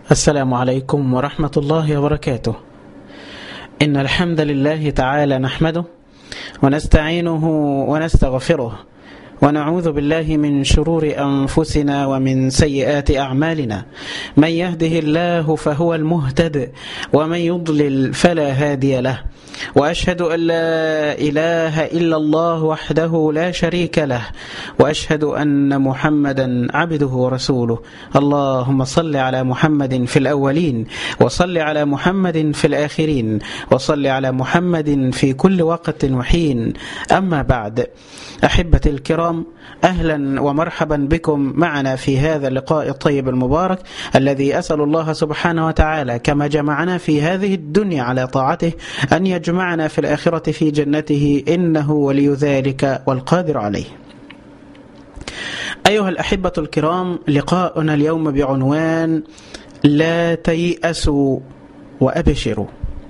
السلام عليكم ورحمة الله وبركاته إن الحمد لله تعالى نحمده ونستعينه ونستغفره ونعوذ بالله من شرور أنفسنا ومن سيئات أعمالنا من يهده الله فهو المهتد ومن يضلل فلا هادي له وأشهد أن لا إله إلا الله وحده لا شريك له وأشهد أن محمدا عبده ورسوله اللهم صل على محمد في الأولين وصل على محمد في الآخرين وصل على محمد في كل وقت وحين أما بعد أحبتي الكرام أهلا ومرحبا بكم معنا في هذا اللقاء الطيب المبارك الذي أسأل الله سبحانه وتعالى كما جمعنا في هذه الدنيا على طاعته أن يجمعنا في الآخرة في جنته إنه ولي ذلك والقادر عليه أيها الأحبة الكرام لقاؤنا اليوم بعنوان لا تيأسوا وأبشروا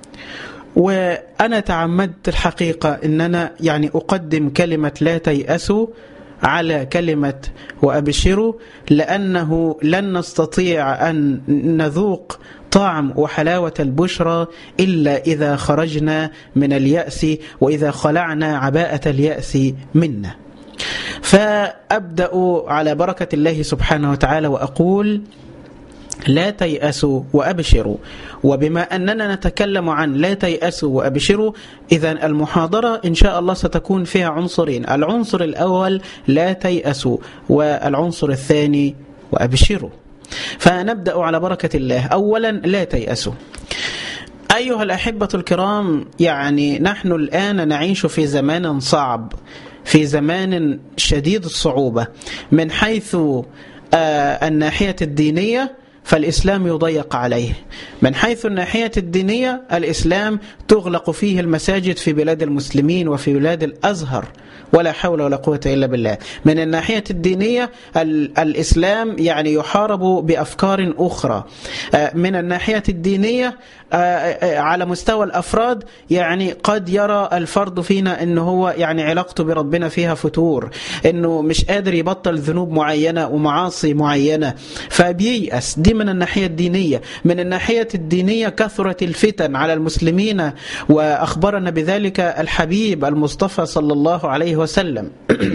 وأنا تعمدت الحقيقة أن أنا يعني أقدم كلمة لا تيأسوا على كلمة وأبشروا لأنه لن نستطيع أن نذوق طعم وحلاوة البشرى إلا إذا خرجنا من اليأس وإذا خلعنا عباءة اليأس منا فأبدأ على بركة الله سبحانه وتعالى وأقول لا تيأسوا وأبشروا وبما أننا نتكلم عن لا تيأسوا وأبشروا إذا المحاضرة إن شاء الله ستكون فيها عنصرين العنصر الأول لا تيأسوا والعنصر الثاني وأبشروا فنبدأ على بركة الله أولا لا تيأسوا أيها الأحبة الكرام يعني نحن الآن نعيش في زمان صعب في زمان شديد الصعوبة من حيث آه الناحية الدينية فالإسلام يضيق عليه من حيث الناحية الدينية الإسلام تغلق فيه المساجد في بلاد المسلمين وفي بلاد الأزهر ولا حول ولا قوة إلا بالله من الناحية الدينية الإسلام يعني يحارب بأفكار أخرى من الناحية الدينية على مستوى الأفراد يعني قد يرى الفرد فينا أنه هو يعني علاقته بربنا فيها فتور أنه مش قادر يبطل ذنوب معينة ومعاصي معينة فبييأس دي من الناحية الدينية من الناحية الدينية كثرت الفتن على المسلمين وأخبرنا بذلك الحبيب المصطفى صلى الله عليه وسلم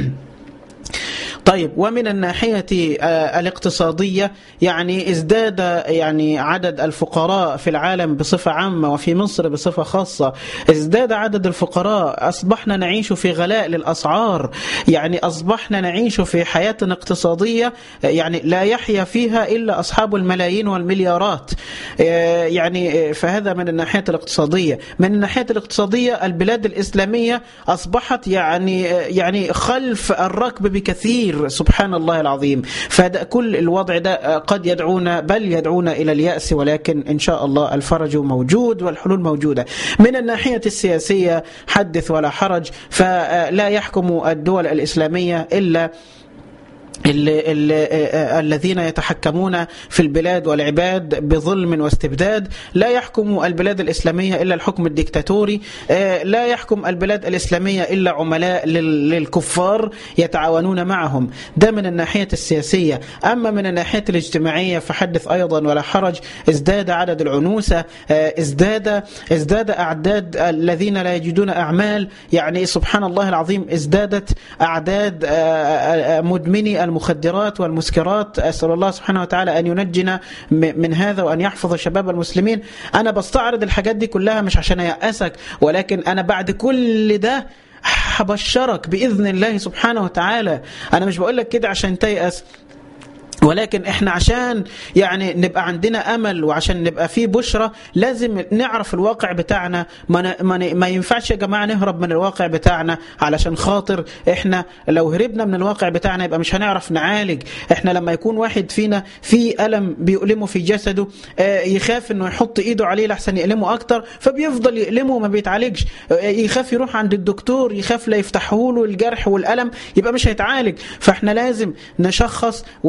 طيب ومن الناحية الاقتصادية يعني ازداد يعني عدد الفقراء في العالم بصفة عامة وفي مصر بصفة خاصة ازداد عدد الفقراء أصبحنا نعيش في غلاء للأسعار يعني أصبحنا نعيش في حياة اقتصادية يعني لا يحيا فيها إلا أصحاب الملايين والمليارات يعني فهذا من الناحية الاقتصادية من الناحية الاقتصادية البلاد الإسلامية أصبحت يعني يعني خلف الركب بكثير سبحان الله العظيم فكل الوضع ده قد يدعونا بل يدعونا إلى اليأس ولكن إن شاء الله الفرج موجود والحلول موجودة من الناحية السياسية حدث ولا حرج فلا يحكم الدول الإسلامية إلا اللي اللي الذين يتحكمون في البلاد والعباد بظلم واستبداد لا يحكم البلاد الإسلامية إلا الحكم الديكتاتوري لا يحكم البلاد الإسلامية إلا عملاء للكفار يتعاونون معهم ده من الناحية السياسية أما من الناحية الاجتماعية فحدث أيضا ولا حرج ازداد عدد العنوسة ازداد ازداد أعداد الذين لا يجدون أعمال يعني سبحان الله العظيم ازدادت أعداد مدمني المخدرات والمسكرات أسأل الله سبحانه وتعالى أن ينجنا من هذا وأن يحفظ شباب المسلمين أنا بستعرض الحاجات دي كلها مش عشان أيأسك ولكن أنا بعد كل ده هبشرك بإذن الله سبحانه وتعالى أنا مش بقول لك كده عشان تيأس ولكن احنا عشان يعني نبقى عندنا امل وعشان نبقى في بشرة لازم نعرف الواقع بتاعنا ما, ما, ما ينفعش يا جماعة نهرب من الواقع بتاعنا علشان خاطر احنا لو هربنا من الواقع بتاعنا يبقى مش هنعرف نعالج احنا لما يكون واحد فينا في ألم بيؤلمه في جسده اه يخاف انه يحط ايده عليه لحسن يؤلمه اكتر فبيفضل يؤلمه وما بيتعالجش اه يخاف يروح عند الدكتور يخاف لا يفتحوا له الجرح والألم يبقى مش هيتعالج فاحنا لازم نشخص ولازم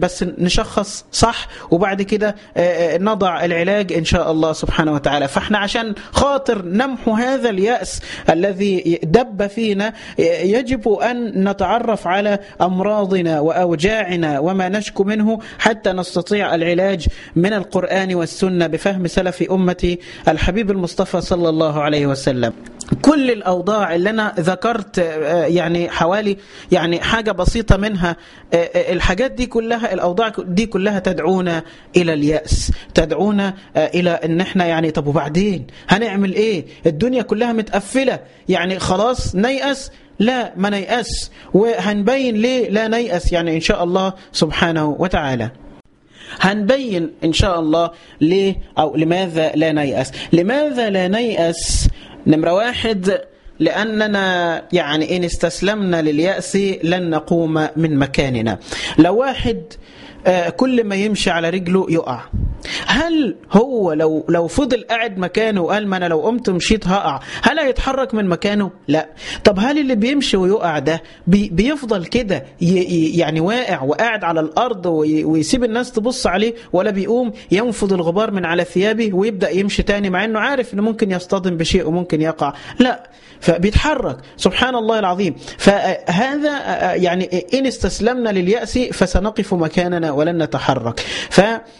بس نشخص صح وبعد كده نضع العلاج إن شاء الله سبحانه وتعالى فاحنا عشان خاطر نمحو هذا اليأس الذي دب فينا يجب أن نتعرف على أمراضنا وأوجاعنا وما نشكو منه حتى نستطيع العلاج من القرآن والسنة بفهم سلف أمة الحبيب المصطفى صلى الله عليه وسلم كل الأوضاع اللي أنا ذكرت يعني حوالي يعني حاجة بسيطة منها الحاجات دي كلها الأوضاع دي كلها تدعونا إلى اليأس تدعونا إلى أن احنا يعني طب وبعدين هنعمل إيه الدنيا كلها متقفلة يعني خلاص نيأس لا ما نيأس وهنبين ليه لا نيأس يعني إن شاء الله سبحانه وتعالى هنبين إن شاء الله ليه أو لماذا لا نيأس لماذا لا نيأس نمرة واحد لأننا يعني إن استسلمنا لليأس لن نقوم من مكاننا لو واحد كل ما يمشي على رجله يقع هل هو لو لو فضل قاعد مكانه وقال ما انا لو قمت مشيت هقع هل هيتحرك من مكانه لا طب هل اللي بيمشي ويقع ده بي بيفضل كده يعني واقع وقاعد على الارض ويسيب الناس تبص عليه ولا بيقوم ينفض الغبار من على ثيابه ويبدا يمشي تاني مع انه عارف انه ممكن يصطدم بشيء وممكن يقع لا فبيتحرك سبحان الله العظيم فهذا يعني ان استسلمنا للياس فسنقف مكاننا ولن نتحرك ف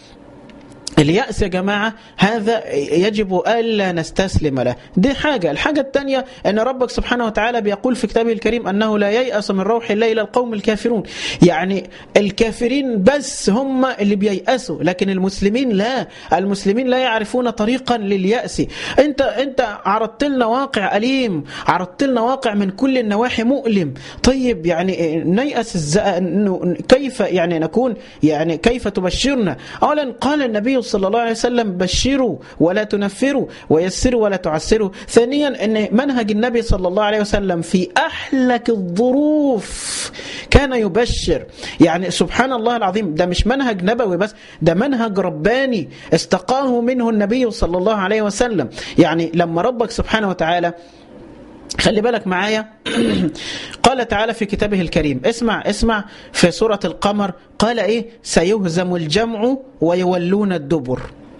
اليأس يا جماعة هذا يجب ألا نستسلم له دي حاجة الحاجة الثانية أن ربك سبحانه وتعالى بيقول في كتابه الكريم أنه لا ييأس من روح الله إلى القوم الكافرون يعني الكافرين بس هم اللي بييأسوا لكن المسلمين لا المسلمين لا يعرفون طريقا لليأس أنت أنت عرضت لنا واقع أليم عرضت لنا واقع من كل النواحي مؤلم طيب يعني نيأس الز... كيف يعني نكون يعني كيف تبشرنا أولا قال النبي صلى الله عليه وسلم بشروا ولا تنفروا ويسروا ولا تعسروا ثانيا أن منهج النبي صلى الله عليه وسلم في أحلك الظروف كان يبشر يعني سبحان الله العظيم ده مش منهج نبوي بس ده منهج رباني استقاه منه النبي صلى الله عليه وسلم يعني لما ربك سبحانه وتعالى خلي بالك معايا قال تعالى في كتابه الكريم اسمع اسمع في سورة القمر قال ايه سيهزم الجمع ويولون الدبر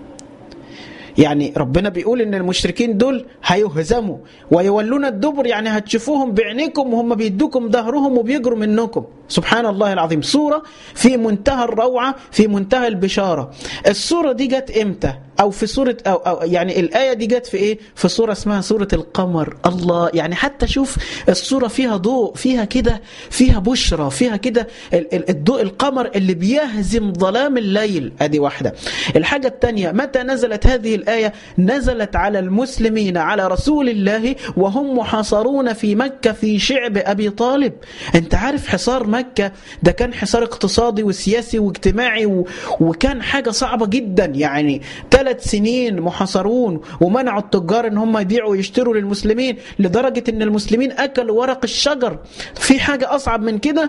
يعني ربنا بيقول ان المشركين دول هيهزموا ويولون الدبر يعني هتشوفوهم بعينيكم وهم بيدوكم ظهرهم وبيجروا منكم سبحان الله العظيم صورة في منتهى الروعة في منتهى البشارة الصورة دي جت امتى او في سورة أو, أو يعني الآية دي جت في ايه في سورة اسمها سورة القمر الله يعني حتى شوف الصورة فيها ضوء فيها كده فيها بشرة فيها كده الضوء القمر اللي بيهزم ظلام الليل ادي واحدة الحاجة الثانية متى نزلت هذه الآية نزلت على المسلمين على رسول الله وهم محاصرون في مكة في شعب أبي طالب انت عارف حصار مكة ده كان حصار اقتصادي وسياسي واجتماعي و... وكان حاجة صعبة جدا يعني ثلاث سنين محاصرون ومنعوا التجار ان هم يبيعوا ويشتروا للمسلمين لدرجة ان المسلمين اكلوا ورق الشجر في حاجة اصعب من كده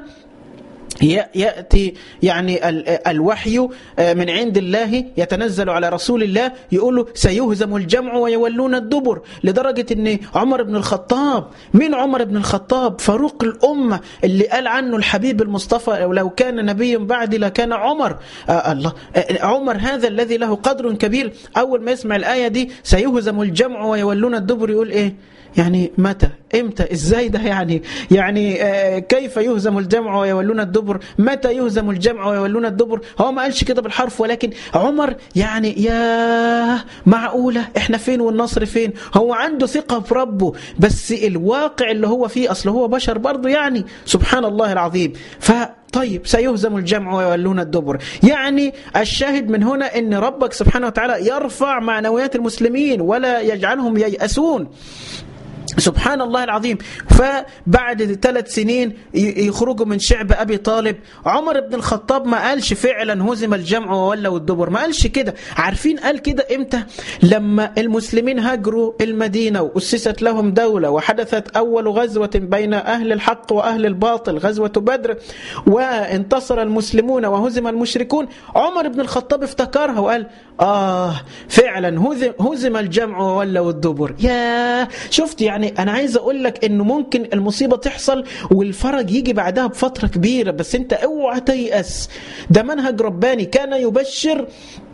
يأتي يعني الوحي من عند الله يتنزل على رسول الله يقول له سيهزم الجمع ويولون الدبر لدرجة ان عمر بن الخطاب مين عمر بن الخطاب فاروق الأمة اللي قال عنه الحبيب المصطفى لو كان نبي بعدي لكان عمر آه الله آه عمر هذا الذي له قدر كبير أول ما يسمع الآية دي سيهزم الجمع ويولون الدبر يقول إيه يعني متى امتى ازاي ده يعني يعني آه كيف يهزم الجمع ويولون الدبر متى يهزم الجمع ويولون الدبر هو ما قالش كده بالحرف ولكن عمر يعني يا معقولة احنا فين والنصر فين هو عنده ثقة في ربه بس الواقع اللي هو فيه اصل هو بشر برضه يعني سبحان الله العظيم ف طيب سيهزم الجمع ويولون الدبر يعني الشاهد من هنا ان ربك سبحانه وتعالى يرفع معنويات المسلمين ولا يجعلهم ييأسون سبحان الله العظيم فبعد ثلاث سنين يخرجوا من شعب أبي طالب عمر بن الخطاب ما قالش فعلا هزم الجمع وولوا الدبر ما قالش كده عارفين قال كده امتى لما المسلمين هاجروا المدينة وأسست لهم دولة وحدثت أول غزوة بين أهل الحق وأهل الباطل غزوة بدر وانتصر المسلمون وهزم المشركون عمر بن الخطاب افتكرها وقال آه فعلا هزم, هزم الجمع وولوا الدبر يا شفت يعني يعني انا عايز اقول لك انه ممكن المصيبه تحصل والفرج يجي بعدها بفتره كبيره بس انت اوعى تيأس ده منهج رباني كان يبشر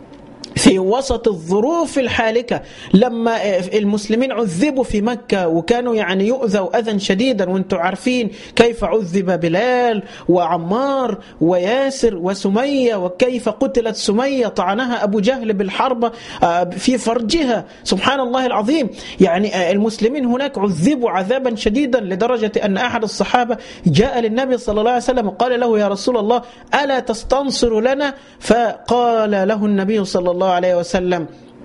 في وسط الظروف الحالكة لما المسلمين عذبوا في مكة وكانوا يعني يؤذوا أذى شديدا وانتم عارفين كيف عذب بلال وعمار وياسر وسمية وكيف قتلت سمية طعنها أبو جهل بالحربة في فرجها سبحان الله العظيم يعني المسلمين هناك عذبوا عذابا شديدا لدرجة أن أحد الصحابة جاء للنبي صلى الله عليه وسلم وقال له يا رسول الله ألا تستنصر لنا فقال له النبي صلى الله عليه وسلم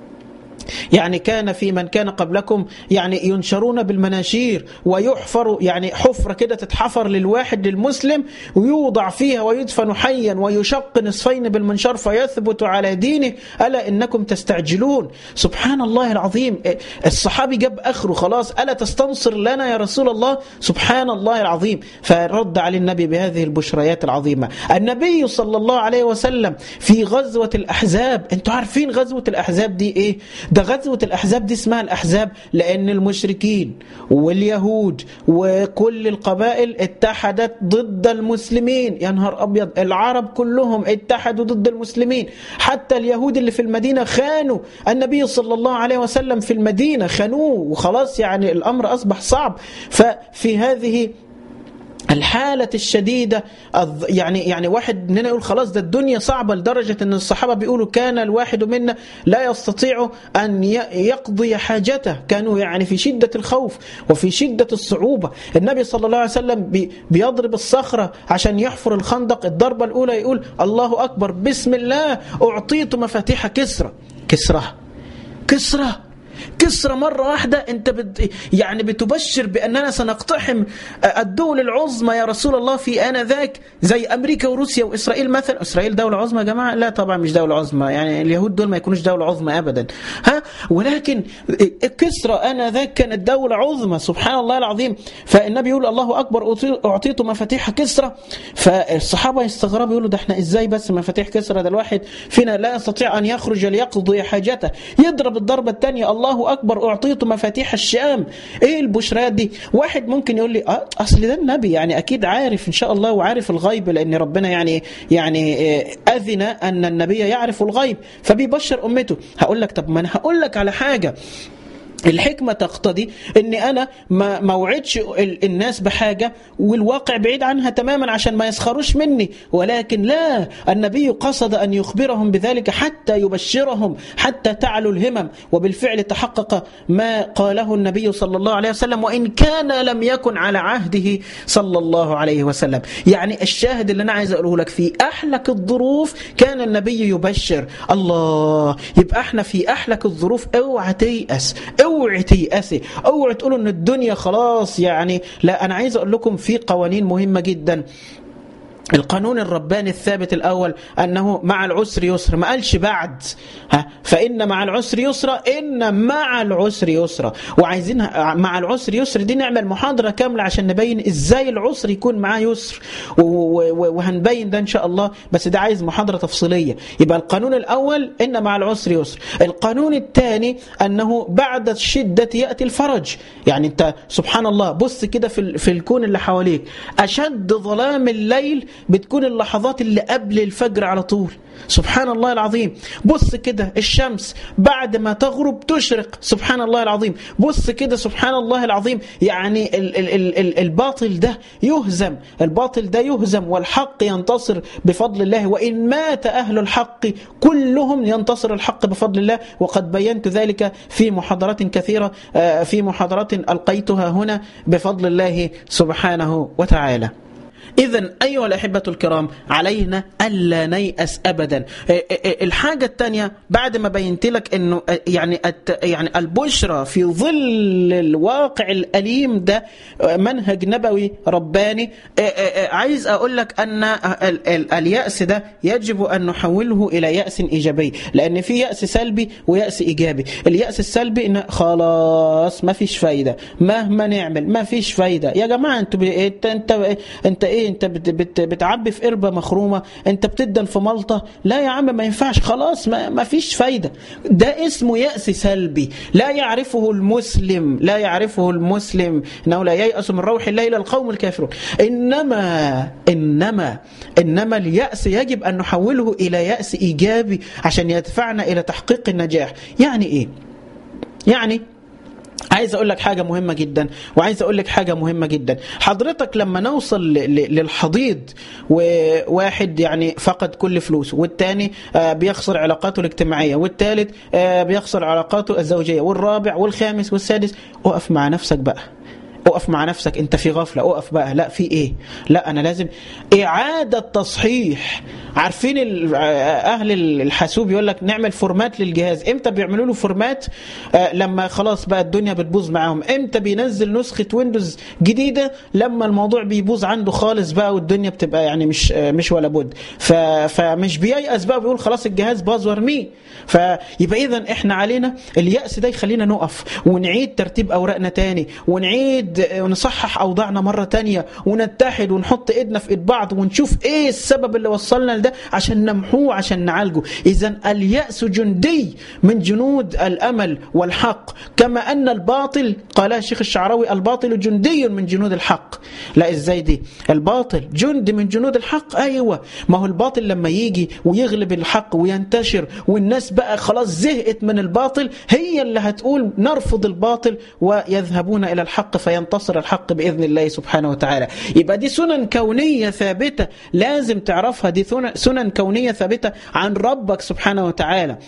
يعني كان في من كان قبلكم يعني ينشرون بالمناشير ويحفر يعني حفرة كده تتحفر للواحد للمسلم ويوضع فيها ويدفن حيا ويشق نصفين بالمنشار فيثبت على دينه ألا إنكم تستعجلون سبحان الله العظيم الصحابي جاب آخره خلاص ألا تستنصر لنا يا رسول الله سبحان الله العظيم فرد على النبي بهذه البشريات العظيمة النبي صلى الله عليه وسلم في غزوة الأحزاب انتوا عارفين غزوة الأحزاب دي إيه ده غزوة الأحزاب دي اسمها الأحزاب لأن المشركين واليهود وكل القبائل اتحدت ضد المسلمين يا نهار أبيض العرب كلهم اتحدوا ضد المسلمين حتى اليهود اللي في المدينة خانوا النبي صلى الله عليه وسلم في المدينة خانوه وخلاص يعني الأمر أصبح صعب ففي هذه الحالة الشديدة يعني يعني واحد مننا يقول خلاص ده الدنيا صعبة لدرجة أن الصحابة بيقولوا كان الواحد منا لا يستطيع أن يقضي حاجته كانوا يعني في شدة الخوف وفي شدة الصعوبة النبي صلى الله عليه وسلم بيضرب الصخرة عشان يحفر الخندق الضربة الأولى يقول الله أكبر بسم الله أعطيت مفاتيح كسرى كسرى كسرى كسرى مرة واحدة أنت بت يعني بتبشر بأننا سنقتحم الدول العظمى يا رسول الله في آنذاك زي أمريكا وروسيا وإسرائيل مثلا إسرائيل دولة عظمى يا جماعة لا طبعا مش دولة عظمى يعني اليهود دول ما يكونوش دولة عظمى أبدا ها ولكن كسرى آنذاك كانت دولة عظمى سبحان الله العظيم فالنبي يقول الله أكبر أعطيت مفاتيح كسرى فالصحابة يستغربوا يقولوا ده احنا إزاي بس مفاتيح كسرى ده الواحد فينا لا يستطيع أن يخرج ليقضي حاجته يضرب الضربة الثانية الله اكبر اعطيت مفاتيح الشام ايه البشريات دي واحد ممكن يقول لي اه اصل ده النبي يعني اكيد عارف ان شاء الله وعارف الغيب لان ربنا يعني يعني اذن ان النبي يعرف الغيب فبيبشر امته هقول لك طب ما انا هقول لك على حاجه الحكمة تقتضي أني أنا ما موعدش الناس بحاجة والواقع بعيد عنها تماما عشان ما يسخروش مني ولكن لا النبي قصد أن يخبرهم بذلك حتى يبشرهم حتى تعلو الهمم وبالفعل تحقق ما قاله النبي صلى الله عليه وسلم وإن كان لم يكن على عهده صلى الله عليه وسلم يعني الشاهد اللي أنا عايز أقوله لك في أحلك الظروف كان النبي يبشر الله يبقى احنا في أحلك الظروف اوعى تيأس اوعي تيأسي اوعي تقولوا ان الدنيا خلاص يعني لا انا عايز اقول لكم في قوانين مهمة جدا القانون الرباني الثابت الأول أنه مع العسر يسر ما قالش بعد ها فإن مع العسر يسرا إن مع العسر يسرا وعايزين مع العسر يسر دي نعمل محاضرة كاملة عشان نبين إزاي العسر يكون معاه يسر وهنبين ده إن شاء الله بس ده عايز محاضرة تفصيلية يبقى القانون الأول إن مع العسر يسر القانون الثاني أنه بعد الشدة يأتي الفرج يعني أنت سبحان الله بص كده في, في الكون اللي حواليك أشد ظلام الليل بتكون اللحظات اللي قبل الفجر على طول سبحان الله العظيم بص كده الشمس بعد ما تغرب تشرق سبحان الله العظيم بص كده سبحان الله العظيم يعني ال ال ال ال الباطل ده يهزم الباطل ده يهزم والحق ينتصر بفضل الله وإن مات أهل الحق كلهم ينتصر الحق بفضل الله وقد بينت ذلك في محاضرات كثيرة في محاضرات ألقيتها هنا بفضل الله سبحانه وتعالى إذا أيها الأحبة الكرام علينا ألا نيأس أبدا الحاجة الثانية بعد ما بينت لك أنه يعني يعني البشرى في ظل الواقع الأليم ده منهج نبوي رباني عايز أقول لك أن اليأس ده يجب أن نحوله إلى يأس إيجابي لأن في يأس سلبي ويأس إيجابي اليأس السلبي إن خلاص ما فيش فايدة مهما نعمل ما فيش فايدة يا جماعة أنتوا انت انت, انت إيه ايه انت بت بت بتعبي في قربه مخرومه انت بتدن في ملطه لا يا عم ما ينفعش خلاص ما, ما فيش فايده ده اسمه ياس سلبي لا يعرفه المسلم لا يعرفه المسلم انه لا ييأس من روح الله الا القوم الكافرون انما انما انما اليأس يجب ان نحوله الى يأس ايجابي عشان يدفعنا الى تحقيق النجاح يعني ايه يعني عايز اقول لك حاجه مهمه جدا وعايز اقول لك حاجه مهمه جدا حضرتك لما نوصل للحضيض وواحد يعني فقد كل فلوسه والتاني بيخسر علاقاته الاجتماعيه والثالث بيخسر علاقاته الزوجيه والرابع والخامس والسادس اقف مع نفسك بقى اقف مع نفسك انت في غفله اقف بقى لا في ايه لا انا لازم اعاده تصحيح عارفين اهل الحاسوب يقول لك نعمل فورمات للجهاز امتى بيعملوا له فورمات آه لما خلاص بقى الدنيا بتبوظ معاهم امتى بينزل نسخه ويندوز جديده لما الموضوع بيبوظ عنده خالص بقى والدنيا بتبقى يعني مش آه مش ولا بد فمش بييأس بقى بيقول خلاص الجهاز باظ وارميه فيبقى اذا احنا علينا اليأس ده يخلينا نقف ونعيد ترتيب اوراقنا تاني ونعيد ونصحح اوضاعنا مره تانية ونتحد ونحط ايدنا في ايد بعض ونشوف ايه السبب اللي وصلنا لده عشان نمحوه عشان نعالجه اذا اليأس جندي من جنود الامل والحق كما ان الباطل قال الشيخ الشعراوي الباطل جندي من جنود الحق لا ازاي دي الباطل جند من جنود الحق ايوه ما هو الباطل لما يجي ويغلب الحق وينتشر والناس بقى خلاص زهقت من الباطل هي اللي هتقول نرفض الباطل ويذهبون الى الحق فينتصر الحق باذن الله سبحانه وتعالى يبقى دي سنن كونيه ثابته لازم تعرفها دي سنن كونيه ثابته عن ربك سبحانه وتعالى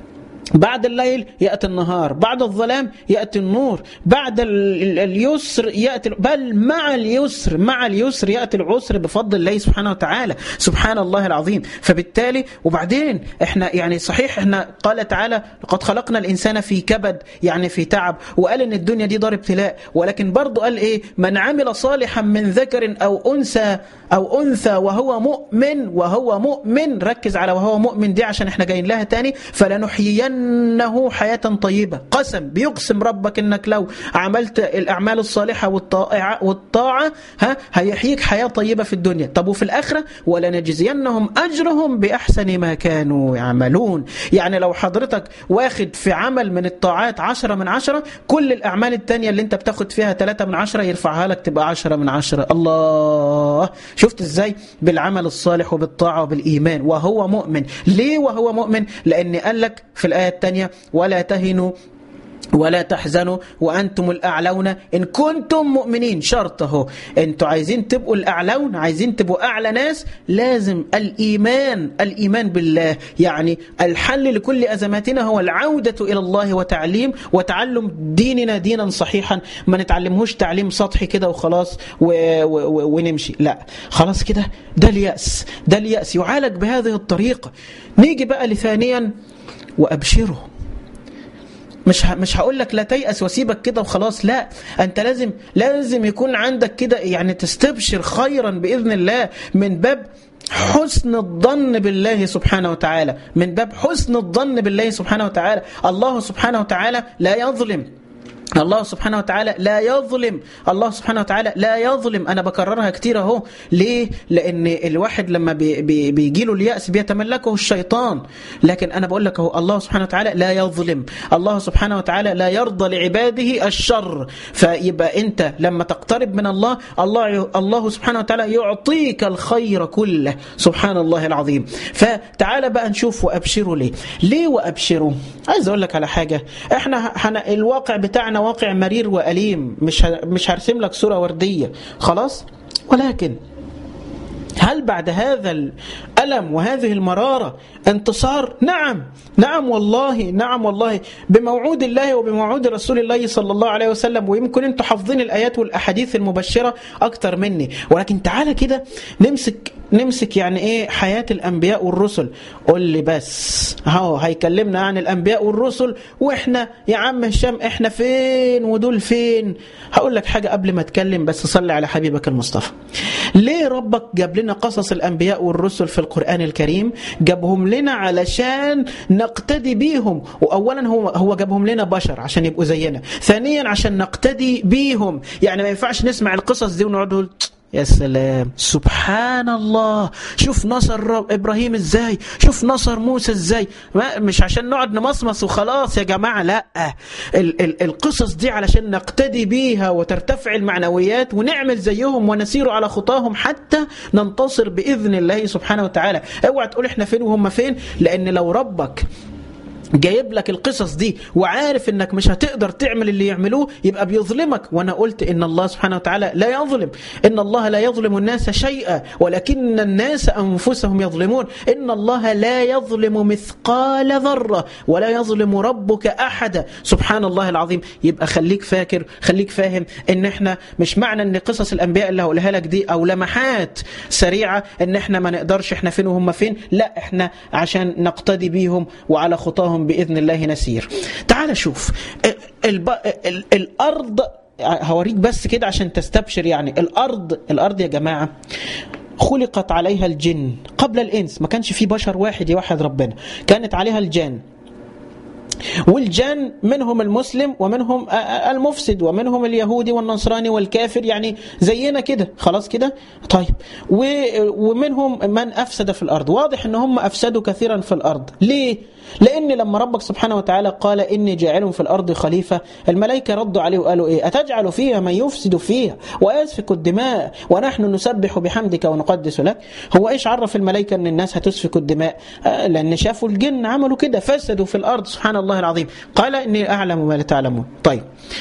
بعد الليل يأتي النهار بعد الظلام يأتي النور بعد اليسر يأتي بل مع اليسر مع اليسر يأتي العسر بفضل الله سبحانه وتعالى سبحان الله العظيم فبالتالي وبعدين احنا يعني صحيح احنا قال تعالى لقد خلقنا الإنسان في كبد يعني في تعب وقال ان الدنيا دي دار ابتلاء ولكن برضه قال ايه من عمل صالحا من ذكر أو أنثى أو أنثى وهو مؤمن وهو مؤمن ركز على وهو مؤمن دي عشان احنا جايين لها تاني فلنحيين انه حياه طيبه قسم بيقسم ربك انك لو عملت الاعمال الصالحه والطاعه والطاعه ها هيحييك حياه طيبه في الدنيا طب وفي الاخره ولنجزينهم اجرهم باحسن ما كانوا يعملون يعني لو حضرتك واخد في عمل من الطاعات عشرة من عشرة كل الاعمال التانية اللي انت بتاخد فيها ثلاثة من عشرة يرفعها لك تبقى عشرة من عشرة الله شفت ازاي بالعمل الصالح وبالطاعه وبالايمان وهو مؤمن ليه وهو مؤمن لان قال لك في الايه الثانيه ولا تهنوا ولا تحزنوا وانتم الاعلون ان كنتم مؤمنين شرط اهو انتوا عايزين تبقوا الاعلون عايزين تبقوا اعلى ناس لازم الايمان الايمان بالله يعني الحل لكل ازماتنا هو العوده الى الله وتعليم وتعلم ديننا دينا صحيحا ما نتعلمهوش تعليم سطحي كده وخلاص و... و... ونمشي لا خلاص كده ده الياس ده الياس يعالج بهذه الطريقه نيجي بقى لثانيا وابشروا مش ه... مش هقول لك لا تيأس واسيبك كده وخلاص لا انت لازم لازم يكون عندك كده يعني تستبشر خيرا باذن الله من باب حسن الظن بالله سبحانه وتعالى من باب حسن الظن بالله سبحانه وتعالى الله سبحانه وتعالى لا يظلم الله سبحانه وتعالى لا يظلم الله سبحانه وتعالى لا يظلم انا بكررها كتير اهو ليه لان الواحد لما بي بي بيجي له الياس بيتملكه الشيطان لكن انا بقول لك اهو الله سبحانه وتعالى لا يظلم الله سبحانه وتعالى لا يرضى لعباده الشر فيبقى انت لما تقترب من الله الله الله سبحانه وتعالى يعطيك الخير كله سبحان الله العظيم فتعالى بقى نشوف وابشروا ليه ليه وابشروا عايز اقول لك على حاجه احنا حنا الواقع بتاعنا واقع مرير واليم مش مش هرسم لك صوره ورديه خلاص ولكن هل بعد هذا الألم وهذه المرارة انتصار؟ نعم نعم والله نعم والله بموعود الله وبموعود رسول الله صلى الله عليه وسلم ويمكن انتم حافظين الآيات والأحاديث المبشرة أكتر مني ولكن تعالى كده نمسك نمسك يعني ايه حياة الأنبياء والرسل قول لي بس اهو هيكلمنا عن الأنبياء والرسل واحنا يا عم هشام احنا فين ودول فين هقول لك حاجة قبل ما اتكلم بس صلي على حبيبك المصطفى ليه ربك جاب لنا قصص الأنبياء والرسل في القرآن الكريم جابهم لنا علشان نقتدي بيهم وأولا هو هو جابهم لنا بشر عشان يبقوا زينا ثانيا عشان نقتدي بيهم يعني ما ينفعش نسمع القصص دي ونقعد يا سلام سبحان الله شوف نصر رب ابراهيم ازاي شوف نصر موسى ازاي مش عشان نقعد نمصمص وخلاص يا جماعه لا ال ال القصص دي علشان نقتدي بيها وترتفع المعنويات ونعمل زيهم ونسير على خطاهم حتى ننتصر باذن الله سبحانه وتعالى اوعى تقول احنا فين وهم فين لان لو ربك جايب لك القصص دي وعارف انك مش هتقدر تعمل اللي يعملوه يبقى بيظلمك وانا قلت ان الله سبحانه وتعالى لا يظلم ان الله لا يظلم الناس شيئا ولكن الناس انفسهم يظلمون ان الله لا يظلم مثقال ذره ولا يظلم ربك احدا سبحان الله العظيم يبقى خليك فاكر خليك فاهم ان احنا مش معنى ان قصص الانبياء اللي هقولها لك دي او لمحات سريعه ان احنا ما نقدرش احنا فين وهم فين لا احنا عشان نقتدي بيهم وعلى خطاهم بإذن الله نسير تعال شوف الب... ال... الأرض هوريك بس كده عشان تستبشر يعني الأرض الأرض يا جماعة خلقت عليها الجن قبل الإنس ما كانش في بشر واحد يوحد ربنا كانت عليها الجن والجان منهم المسلم ومنهم المفسد ومنهم اليهودي والنصراني والكافر يعني زينا كده خلاص كده طيب ومنهم من أفسد في الأرض واضح أن هم أفسدوا كثيرا في الأرض ليه؟ لأن لما ربك سبحانه وتعالى قال إني جاعل في الأرض خليفة الملائكة ردوا عليه وقالوا إيه أتجعل فيها من يفسد فيها ويسفك الدماء ونحن نسبح بحمدك ونقدس لك هو إيش عرف الملائكة أن الناس هتسفك الدماء آه لأن شافوا الجن عملوا كده فسدوا في الأرض سبحان الله العظيم قال إني أعلم ما لا تعلمون طيب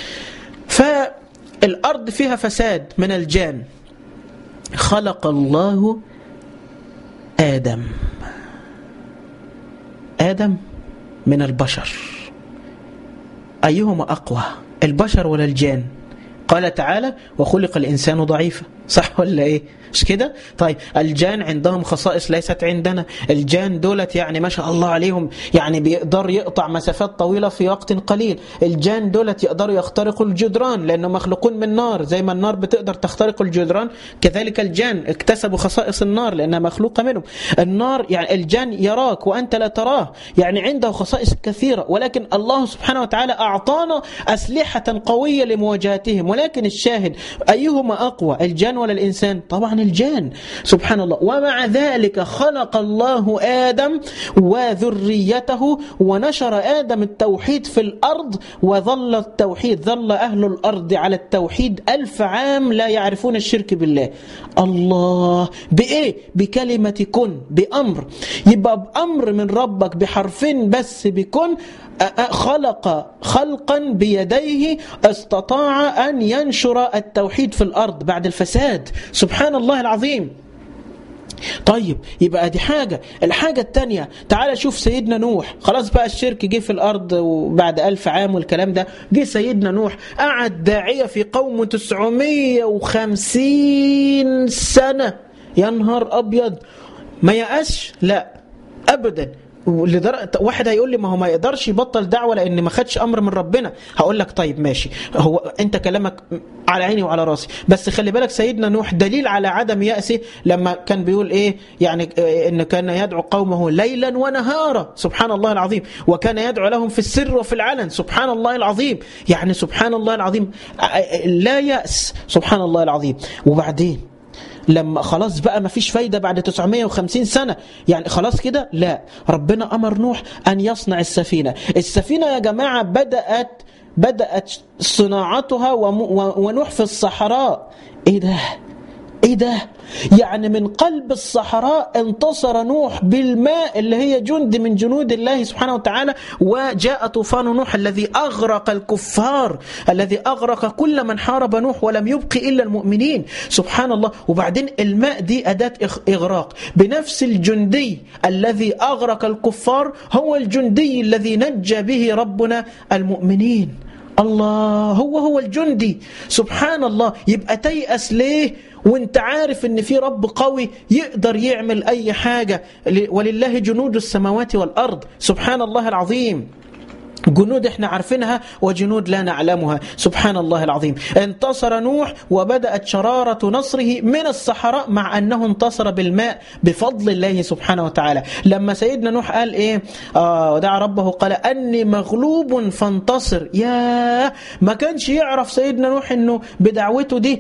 فالأرض فيها فساد من الجان خلق الله آدم آدم من البشر أيهما أقوى البشر ولا الجان قال تعالى وخلق الإنسان ضعيفا صح ولا إيه مش كده طيب الجان عندهم خصائص ليست عندنا الجان دولت يعني ما شاء الله عليهم يعني بيقدر يقطع مسافات طويلة في وقت قليل الجان دولت يقدروا يخترقوا الجدران لأنه مخلوقون من نار زي ما النار بتقدر تخترق الجدران كذلك الجان اكتسبوا خصائص النار لأنها مخلوقة منهم النار يعني الجان يراك وأنت لا تراه يعني عنده خصائص كثيرة ولكن الله سبحانه وتعالى أعطانا أسلحة قوية لمواجهتهم ولكن الشاهد أيهما أقوى الجان ولا الإنسان طبعا الجان سبحان الله ومع ذلك خلق الله آدم وذريته ونشر آدم التوحيد في الأرض وظل التوحيد ظل أهل الأرض على التوحيد ألف عام لا يعرفون الشرك بالله الله بإيه؟ بكلمة كن بأمر يبقى بأمر من ربك بحرفين بس بكن خلق خلقا بيديه استطاع أن ينشر التوحيد في الأرض بعد الفساد سبحان الله العظيم طيب يبقى دي حاجة الحاجة التانية تعال شوف سيدنا نوح خلاص بقى الشرك جه في الأرض وبعد ألف عام والكلام ده جه سيدنا نوح قعد داعية في قوم 950 سنة يا نهار أبيض ما يأسش لا أبدا لدر... واحد هيقول لي ما هو ما يقدرش يبطل دعوه لان ما خدش امر من ربنا هقول لك طيب ماشي هو انت كلامك على عيني وعلى راسي بس خلي بالك سيدنا نوح دليل على عدم يأسه لما كان بيقول ايه يعني ان كان يدعو قومه ليلا ونهارا سبحان الله العظيم وكان يدعو لهم في السر وفي العلن سبحان الله العظيم يعني سبحان الله العظيم لا يأس سبحان الله العظيم وبعدين لما خلاص بقى ما فيش فايدة بعد 950 سنة يعني خلاص كده لا ربنا أمر نوح أن يصنع السفينة السفينة يا جماعة بدأت بدأت صناعتها ونوح في الصحراء ايه ده ايه ده يعني من قلب الصحراء انتصر نوح بالماء اللي هي جند من جنود الله سبحانه وتعالى وجاء طوفان نوح الذي أغرق الكفار الذي أغرق كل من حارب نوح ولم يبق إلا المؤمنين سبحان الله وبعدين الماء دي أداة إغراق بنفس الجندي الذي أغرق الكفار هو الجندي الذي نجى به ربنا المؤمنين الله هو هو الجندي سبحان الله يبقى تيأس ليه وانت عارف ان في رب قوي يقدر يعمل اي حاجة ولله جنود السماوات والارض سبحان الله العظيم جنود احنا عارفينها وجنود لا نعلمها سبحان الله العظيم انتصر نوح وبدأت شرارة نصره من الصحراء مع أنه انتصر بالماء بفضل الله سبحانه وتعالى لما سيدنا نوح قال ايه آه ودعا ربه قال أني مغلوب فانتصر يا ما كانش يعرف سيدنا نوح انه بدعوته دي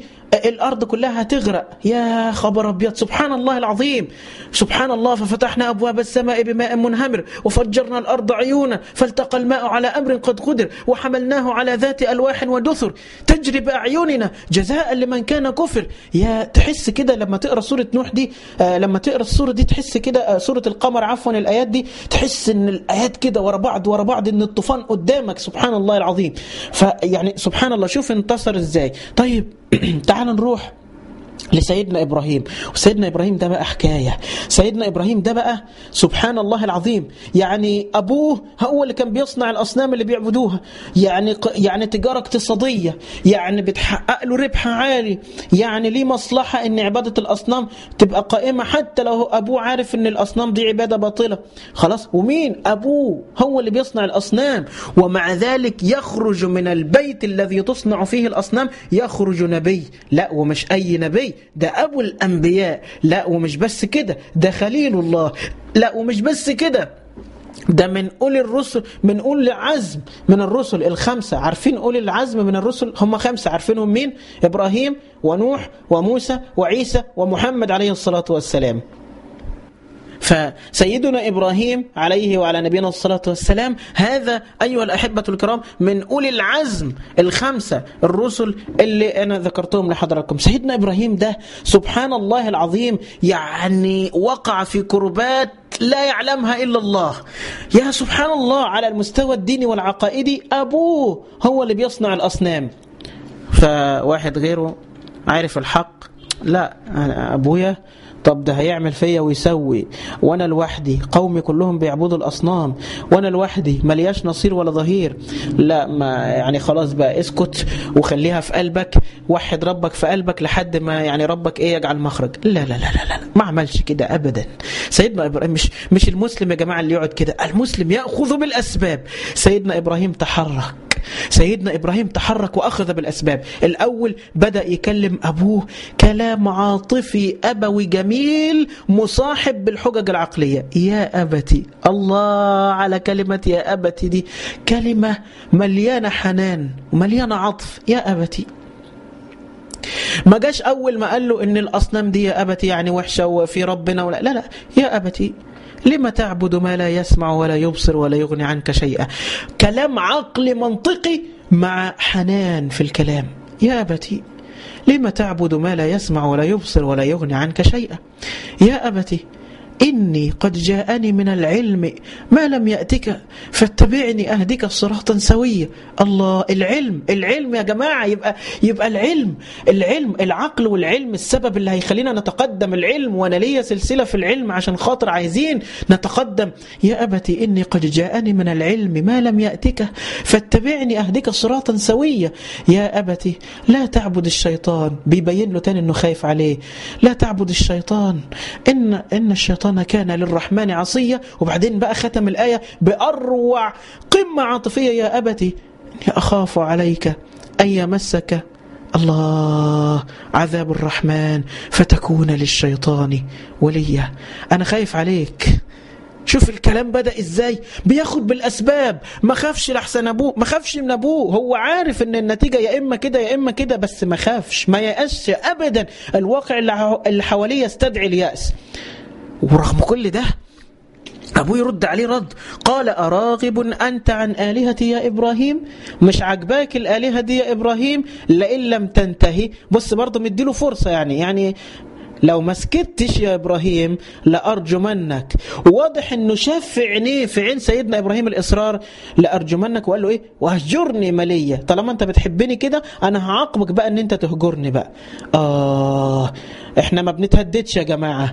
الارض كلها هتغرق يا خبر ابيض سبحان الله العظيم سبحان الله ففتحنا ابواب السماء بماء منهمر وفجرنا الارض عيونا فالتقى الماء على امر قد قدر وحملناه على ذات الواح ودثر تجري باعيننا جزاء لمن كان كفر يا تحس كده لما تقرا سوره نوح دي آه لما تقرا السوره دي تحس كده آه سوره القمر عفوا الايات دي تحس ان الايات كده ورا بعض ورا بعض ان الطوفان قدامك سبحان الله العظيم فيعني سبحان الله شوف انتصر ازاي طيب تعال نروح لسيدنا ابراهيم وسيدنا ابراهيم ده بقى حكايه سيدنا ابراهيم ده بقى سبحان الله العظيم يعني ابوه هو اللي كان بيصنع الاصنام اللي بيعبدوها يعني يعني تجاره اقتصاديه يعني بتحقق له ربح عالي يعني ليه مصلحه ان عباده الاصنام تبقى قائمه حتى لو ابوه عارف ان الاصنام دي عباده باطله خلاص ومين ابوه هو اللي بيصنع الاصنام ومع ذلك يخرج من البيت الذي تصنع فيه الاصنام يخرج نبي لا ومش اي نبي ده أبو الأنبياء لا ومش بس كده ده خليل الله لا ومش بس كده ده من أولي الرسل من أولي العزم من الرسل الخمسة عارفين أولي العزم من الرسل هم خمسة عارفينهم مين إبراهيم ونوح وموسى وعيسى ومحمد عليه الصلاة والسلام فسيدنا ابراهيم عليه وعلى نبينا الصلاه والسلام هذا ايها الاحبه الكرام من اولي العزم الخمسه الرسل اللي انا ذكرتهم لحضراتكم سيدنا ابراهيم ده سبحان الله العظيم يعني وقع في كربات لا يعلمها الا الله يا سبحان الله على المستوى الديني والعقائدي ابوه هو اللي بيصنع الاصنام فواحد غيره عارف الحق لا أنا ابويا طب ده هيعمل فيا ويسوي وانا لوحدي قومي كلهم بيعبدوا الاصنام وانا لوحدي ملياش نصير ولا ظهير لا ما يعني خلاص بقى اسكت وخليها في قلبك وحد ربك في قلبك لحد ما يعني ربك ايه يجعل مخرج لا لا لا لا, لا. ما عملش كده ابدا سيدنا ابراهيم مش مش المسلم يا جماعه اللي يقعد كده المسلم ياخذ بالاسباب سيدنا ابراهيم تحرك سيدنا ابراهيم تحرك واخذ بالاسباب الاول بدا يكلم ابوه كلام عاطفي ابوي جميل مصاحب بالحجج العقليه يا ابتي الله على كلمه يا ابتي دي كلمه مليانه حنان ومليانه عطف يا ابتي ما جاش اول ما قال له ان الاصنام دي يا ابتي يعني وحشه وفي ربنا ولا لا لا يا ابتي لما تعبد ما لا يسمع ولا يبصر ولا يغني عنك شيئا كلام عقلي منطقي مع حنان في الكلام يا أبتي لما تعبد ما لا يسمع ولا يبصر ولا يغني عنك شيئا يا أبتي إني قد جاءني من العلم ما لم يأتك فاتبعني أهدك صراطا سويا الله العلم العلم يا جماعة يبقى يبقى العلم العلم العقل والعلم السبب اللي هيخلينا نتقدم العلم وأنا ليا سلسلة في العلم عشان خاطر عايزين نتقدم يا أبتي إني قد جاءني من العلم ما لم يأتك فاتبعني أهدك صراطا سويا يا أبتي لا تعبد الشيطان بيبين له تاني إنه خايف عليه لا تعبد الشيطان إن إن الشيطان الشيطان كان للرحمن عصيا وبعدين بقى ختم الآية بأروع قمة عاطفية يا أبتي إني أخاف عليك أن يمسك الله عذاب الرحمن فتكون للشيطان وليا أنا خايف عليك شوف الكلام بدأ ازاي بياخد بالاسباب ما خافش لحسن ابوه ما خافش من ابوه هو عارف ان النتيجة يا اما كده يا اما كده بس ما خافش ما يأسش ابدا الواقع اللي حواليه يستدعي اليأس ورغم كل ده أبوه يرد عليه رد قال أراغب أنت عن آلهتي يا إبراهيم مش عجباك الآلهة دي يا إبراهيم لئن لم تنتهي بص برضه مديله فرصة يعني يعني لو ما سكتش يا ابراهيم لارجمنك واضح انه شاف في عينيه في عين سيدنا ابراهيم الاصرار لارجمنك وقال له ايه وهجرني مليا طالما انت بتحبني كده انا هعاقبك بقى ان انت تهجرني بقى اه احنا ما بنتهددش يا جماعه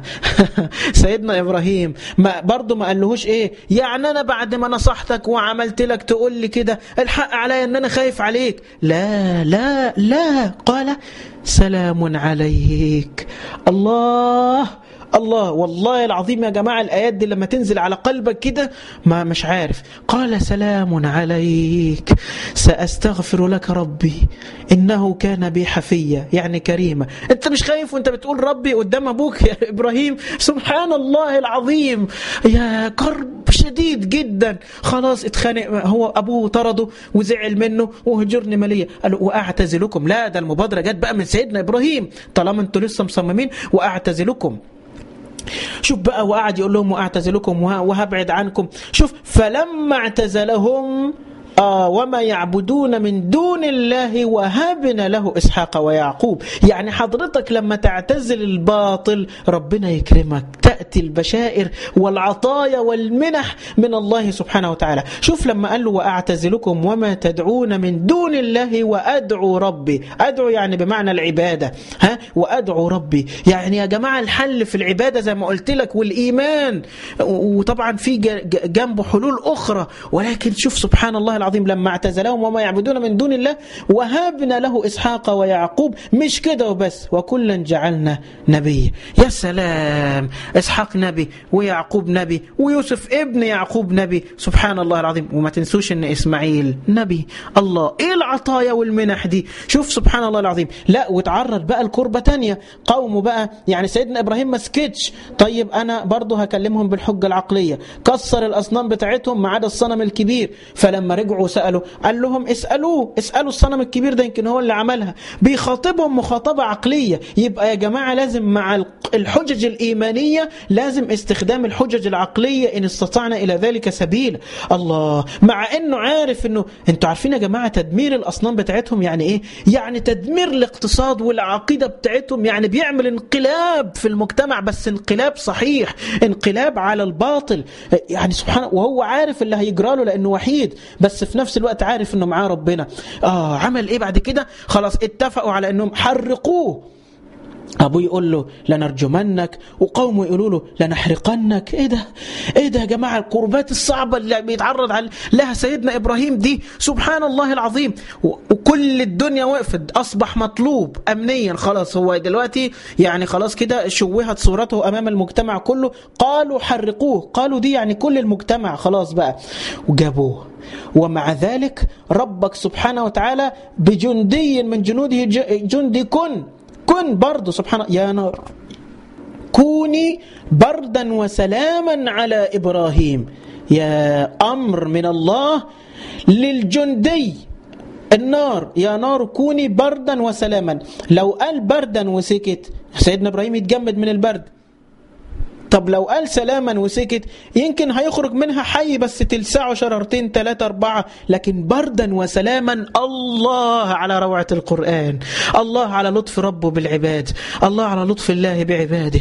سيدنا ابراهيم ما برضه ما قالهوش ايه يعني انا بعد ما نصحتك وعملت لك تقول لي كده الحق عليا ان انا خايف عليك لا لا لا قال سلام عليك الله الله والله العظيم يا جماعة الآيات دي لما تنزل على قلبك كده ما مش عارف قال سلام عليك سأستغفر لك ربي إنه كان بي حفيا يعني كريمة أنت مش خايف وأنت بتقول ربي قدام أبوك يا إبراهيم سبحان الله العظيم يا كرب شديد جدا خلاص اتخانق هو أبوه طرده وزعل منه وهجرني مالية قال وأعتزلكم لا ده المبادرة جت بقى من سيدنا إبراهيم طالما أنتوا لسه مصممين وأعتزلكم شوف بقى وقعد يقول لهم واعتزلكم وهبعد عنكم شوف فلما اعتزلهم آه وما يعبدون من دون الله وهبنا له إسحاق ويعقوب يعني حضرتك لما تعتزل الباطل ربنا يكرمك تأتي البشائر والعطايا والمنح من الله سبحانه وتعالى شوف لما قال له وأعتزلكم وما تدعون من دون الله وأدعو ربي أدعو يعني بمعنى العبادة ها وأدعو ربي يعني يا جماعة الحل في العبادة زي ما قلت لك والإيمان وطبعا في جنبه حلول أخرى ولكن شوف سبحان الله العظيم لما اعتزلهم وما يعبدون من دون الله وهبنا له إسحاق ويعقوب مش كده وبس وكلا جعلنا نبي يا سلام إسحاق نبي ويعقوب نبي ويوسف ابن يعقوب نبي سبحان الله العظيم وما تنسوش ان إسماعيل نبي الله ايه العطايا والمنح دي شوف سبحان الله العظيم لا وتعرض بقى الكربة تانية قومه بقى يعني سيدنا إبراهيم ما سكتش طيب أنا برضه هكلمهم بالحجة العقلية كسر الأصنام بتاعتهم ما عدا الصنم الكبير فلما رجعوا وسألوا قال لهم اسألوه اسألوا الصنم الكبير ده يمكن هو اللي عملها بيخاطبهم مخاطبة عقلية يبقى يا جماعة لازم مع الحجج الإيمانية لازم استخدام الحجج العقلية إن استطعنا إلى ذلك سبيل الله مع إنه عارف إنه أنتوا عارفين يا جماعة تدمير الأصنام بتاعتهم يعني إيه يعني تدمير الاقتصاد والعقيدة بتاعتهم يعني بيعمل انقلاب في المجتمع بس انقلاب صحيح انقلاب على الباطل يعني سبحانه وهو عارف اللي هيجرى له لأنه وحيد بس في نفس الوقت عارف انه معاه ربنا اه عمل ايه بعد كده خلاص اتفقوا على انهم حرقوه ابوه يقول له لنرجمنك وقومه يقولوا له لنحرقنك ايه ده ايه ده يا جماعه القربات الصعبه اللي بيتعرض لها سيدنا ابراهيم دي سبحان الله العظيم وكل الدنيا وقفت اصبح مطلوب امنيا خلاص هو دلوقتي يعني خلاص كده شوهت صورته امام المجتمع كله قالوا حرقوه قالوا دي يعني كل المجتمع خلاص بقى وجابوه ومع ذلك ربك سبحانه وتعالى بجندي من جنوده جندي كن كن برضه سبحان يا نار كوني بردا وسلاما على إبراهيم يا أمر من الله للجندي النار يا نار كوني بردا وسلاما لو قال بردا وسكت سيدنا إبراهيم يتجمد من البرد طب لو قال سلاما وسكت يمكن هيخرج منها حي بس تلسعه شررتين ثلاثة أربعة لكن بردا وسلاما الله على روعة القرآن الله على لطف ربه بالعباد الله على لطف الله بعباده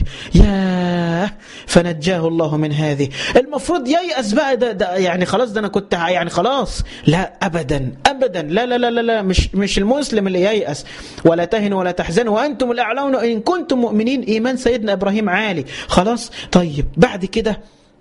يا فنجاه الله من هذه المفروض ييأس بقى ده, ده يعني خلاص ده أنا كنت يعني خلاص لا أبدا أبدا لا لا لا لا, لا مش, مش المسلم اللي ييأس ولا تهنوا ولا تحزنوا وأنتم الأعلون إن كنتم مؤمنين إيمان سيدنا إبراهيم عالي خلاص طيب بعد كده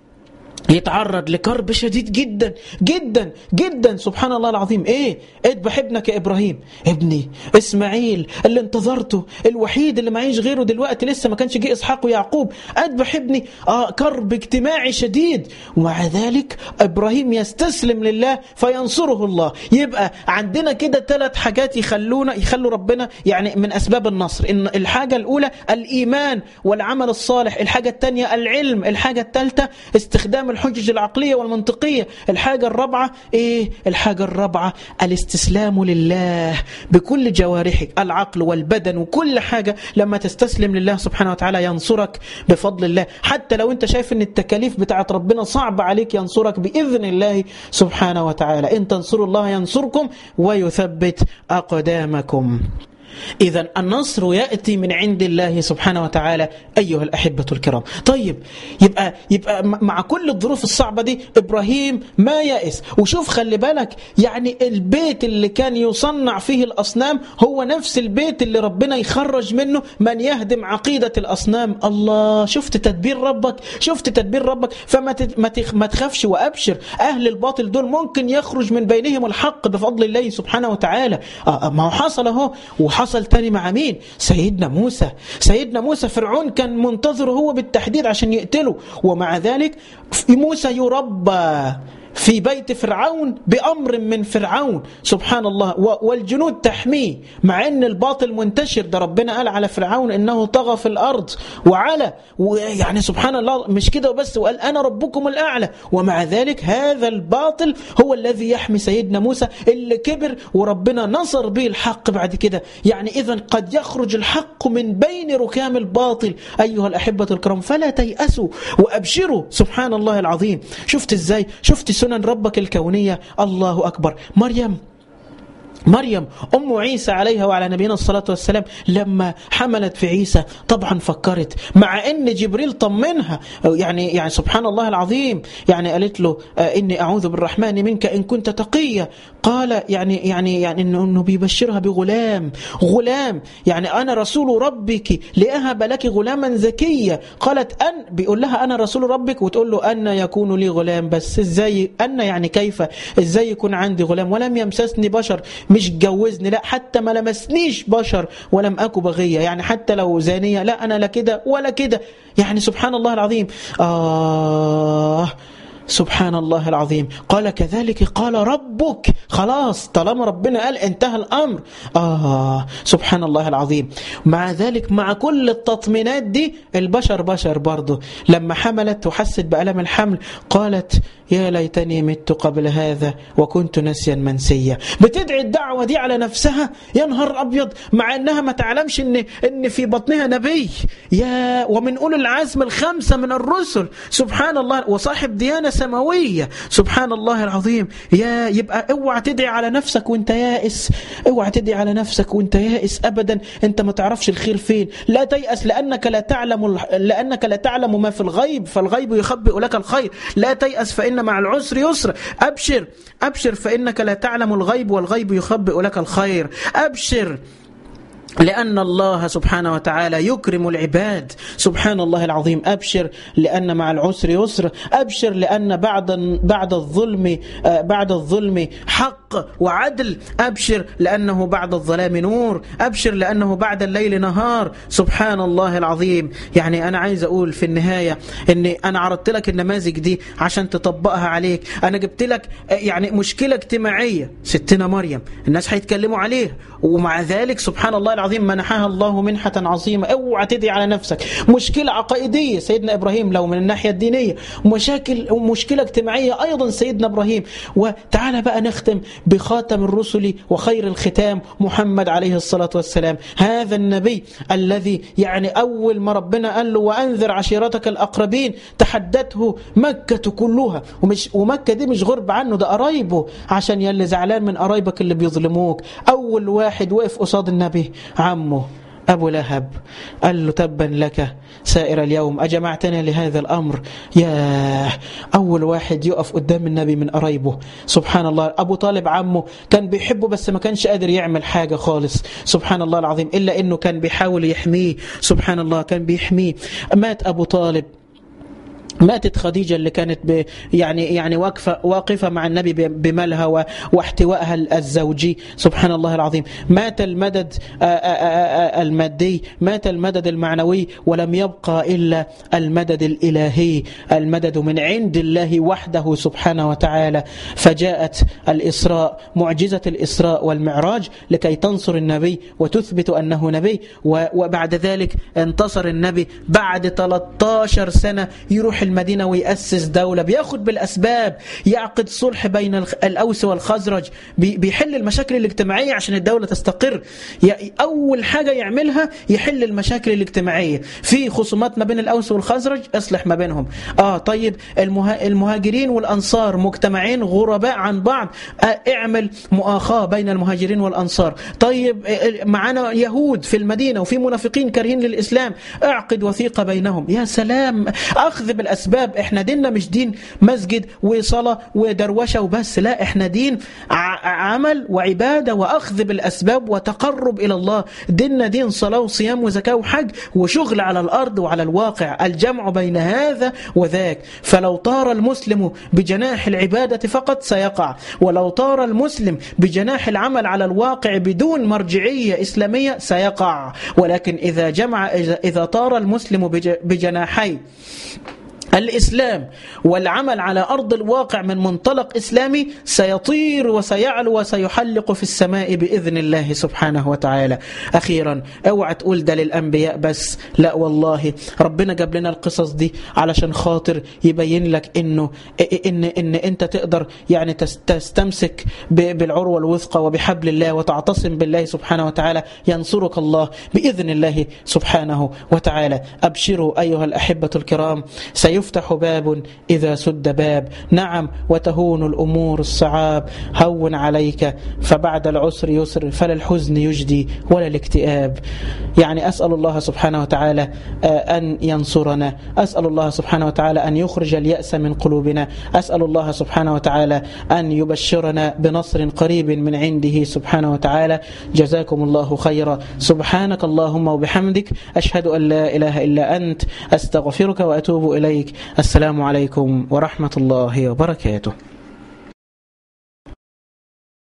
يتعرض لكرب شديد جدا جدا جدا سبحان الله العظيم ايه اذبح ابنك يا ابراهيم ابني اسماعيل اللي انتظرته الوحيد اللي معيش غيره دلوقتي لسه ما كانش جه اسحاق ويعقوب اذبح ابني اه كرب اجتماعي شديد ومع ذلك ابراهيم يستسلم لله فينصره الله يبقى عندنا كده ثلاث حاجات يخلونا يخلوا ربنا يعني من اسباب النصر ان الحاجه الاولى الايمان والعمل الصالح الحاجه الثانيه العلم الحاجه الثالثه استخدام الحجج العقلية والمنطقية الحاجة الرابعة إيه الحاجة الرابعة الاستسلام لله بكل جوارحك العقل والبدن وكل حاجة لما تستسلم لله سبحانه وتعالى ينصرك بفضل الله حتى لو انت شايف ان التكاليف بتاعت ربنا صعبة عليك ينصرك بإذن الله سبحانه وتعالى إن تنصروا الله ينصركم ويثبت أقدامكم إذا النصر يأتي من عند الله سبحانه وتعالى أيها الأحبة الكرام طيب يبقى, يبقى مع كل الظروف الصعبة دي إبراهيم ما يأس وشوف خلي بالك يعني البيت اللي كان يصنع فيه الأصنام هو نفس البيت اللي ربنا يخرج منه من يهدم عقيدة الأصنام الله شفت تدبير ربك شفت تدبير ربك فما ما تخافش وأبشر أهل الباطل دول ممكن يخرج من بينهم الحق بفضل الله سبحانه وتعالى آه ما هو حصل اهو حصل تاني مع مين سيدنا موسى سيدنا موسى فرعون كان منتظره هو بالتحديد عشان يقتله ومع ذلك موسى يربى في بيت فرعون بأمر من فرعون سبحان الله والجنود تحميه مع أن الباطل منتشر ده ربنا قال على فرعون إنه طغى في الأرض وعلى يعني سبحان الله مش كده وبس وقال أنا ربكم الأعلى ومع ذلك هذا الباطل هو الذي يحمي سيدنا موسى اللي كبر وربنا نصر به الحق بعد كده يعني إذا قد يخرج الحق من بين ركام الباطل أيها الأحبة الكرام فلا تيأسوا وأبشروا سبحان الله العظيم شفت إزاي شفت سنن ربك الكونية الله أكبر مريم مريم أم عيسى عليها وعلى نبينا الصلاة والسلام لما حملت في عيسى طبعا فكرت مع أن جبريل طمنها يعني يعني سبحان الله العظيم يعني قالت له إني أعوذ بالرحمن منك إن كنت تقية قال يعني يعني يعني إنه, إنه بيبشرها بغلام غلام يعني أنا رسول ربك لأهب لك غلاما زكيا قالت أن بيقول لها أنا رسول ربك وتقول له أن يكون لي غلام بس إزاي أن يعني كيف إزاي يكون عندي غلام ولم يمسسني بشر مش جوزني لا حتى ما لمسنيش بشر ولم أكو بغية يعني حتى لو زانية لا أنا لا كده ولا كده يعني سبحان الله العظيم آه سبحان الله العظيم قال كذلك قال ربك خلاص طالما ربنا قال انتهى الأمر آه سبحان الله العظيم مع ذلك مع كل التطمينات دي البشر بشر برضه لما حملت وحست بألم الحمل قالت يا ليتني مت قبل هذا وكنت نسيا منسيا بتدعي الدعوة دي على نفسها يا نهار أبيض مع أنها ما تعلمش إن, إن في بطنها نبي يا ومن أولي العزم الخمسة من الرسل سبحان الله وصاحب ديانة سماوية سبحان الله العظيم يا يبقى اوعى تدعي على نفسك وانت يائس اوعى تدعي على نفسك وانت يائس أبدا انت ما تعرفش الخير فين لا تيأس لأنك لا تعلم لأنك لا تعلم ما في الغيب فالغيب يخبئ لك الخير لا تيأس فإن مع العسر يسر أبشر أبشر فإنك لا تعلم الغيب والغيب يخبئ لك الخير أبشر لأن الله سبحانه وتعالى يكرم العباد سبحان الله العظيم أبشر لأن مع العسر يسر أبشر لأن بعد بعد الظلم بعد الظلم حق وعدل أبشر لأنه بعد الظلام نور أبشر لأنه بعد الليل نهار سبحان الله العظيم يعني أنا عايز أقول في النهاية أني أنا عرضت لك النماذج دي عشان تطبقها عليك أنا جبت لك يعني مشكلة اجتماعية ستنا مريم الناس هيتكلموا عليها ومع ذلك سبحان الله العظيم منحها الله منحة عظيمة اوعى تدعي على نفسك مشكلة عقائدية سيدنا إبراهيم لو من الناحية الدينية مشاكل مشكلة اجتماعية أيضا سيدنا إبراهيم وتعالى بقى نختم بخاتم الرسل وخير الختام محمد عليه الصلاة والسلام هذا النبي الذي يعني أول ما ربنا قال له وأنذر عشيرتك الأقربين تحدته مكة كلها ومش ومكة دي مش غرب عنه ده قرايبه عشان يلي زعلان من قرايبك اللي بيظلموك أول واحد وقف قصاد النبي عمه أبو لهب قال له تبا لك سائر اليوم أجمعتنا لهذا الأمر يا أول واحد يقف قدام النبي من قرايبه سبحان الله أبو طالب عمه كان بيحبه بس ما كانش قادر يعمل حاجة خالص سبحان الله العظيم إلا أنه كان بيحاول يحميه سبحان الله كان بيحميه مات أبو طالب ماتت خديجة اللي كانت ب يعني يعني واقفة واقفة مع النبي بمالها واحتوائها الزوجي سبحان الله العظيم مات المدد المادي مات المدد المعنوي ولم يبقى إلا المدد الإلهي المدد من عند الله وحده سبحانه وتعالى فجاءت الإسراء معجزة الإسراء والمعراج لكي تنصر النبي وتثبت أنه نبي وبعد ذلك انتصر النبي بعد 13 سنة يروح المدينة ويأسس دولة بياخد بالأسباب يعقد صلح بين الأوس والخزرج بيحل المشاكل الاجتماعية عشان الدولة تستقر أول حاجة يعملها يحل المشاكل الاجتماعية في خصومات ما بين الأوس والخزرج اصلح ما بينهم آه طيب المهاجرين والأنصار مجتمعين غرباء عن بعض آه اعمل مؤاخاة بين المهاجرين والأنصار طيب معنا يهود في المدينة وفي منافقين كارهين للإسلام اعقد وثيقة بينهم يا سلام أخذ بالأسباب بالأسباب احنا ديننا مش دين مسجد وصلاة ودروشة وبس لا احنا دين عمل وعبادة وأخذ بالأسباب وتقرب إلى الله ديننا دين صلاة وصيام وزكاة وحج وشغل على الأرض وعلى الواقع الجمع بين هذا وذاك فلو طار المسلم بجناح العبادة فقط سيقع ولو طار المسلم بجناح العمل على الواقع بدون مرجعية إسلامية سيقع ولكن إذا جمع إذا طار المسلم بجناحي الإسلام والعمل على أرض الواقع من منطلق إسلامي سيطير وسيعلو وسيحلق في السماء بإذن الله سبحانه وتعالى أخيرا اوعى تقول ده للأنبياء بس لا والله ربنا جاب لنا القصص دي علشان خاطر يبين لك إنه إن, إن أنت تقدر يعني تستمسك بالعروة الوثقى وبحبل الله وتعتصم بالله سبحانه وتعالى ينصرك الله بإذن الله سبحانه وتعالى أبشروا أيها الأحبة الكرام سيفتح يفتح باب إذا سد باب نعم وتهون الأمور الصعاب هون عليك فبعد العسر يسر فلا الحزن يجدي ولا الاكتئاب يعني أسأل الله سبحانه وتعالى أن ينصرنا أسأل الله سبحانه وتعالى أن يخرج اليأس من قلوبنا أسأل الله سبحانه وتعالى أن يبشرنا بنصر قريب من عنده سبحانه وتعالى جزاكم الله خيرا سبحانك اللهم وبحمدك أشهد أن لا إله إلا أنت أستغفرك وأتوب إليك السلام عليكم ورحمة الله وبركاته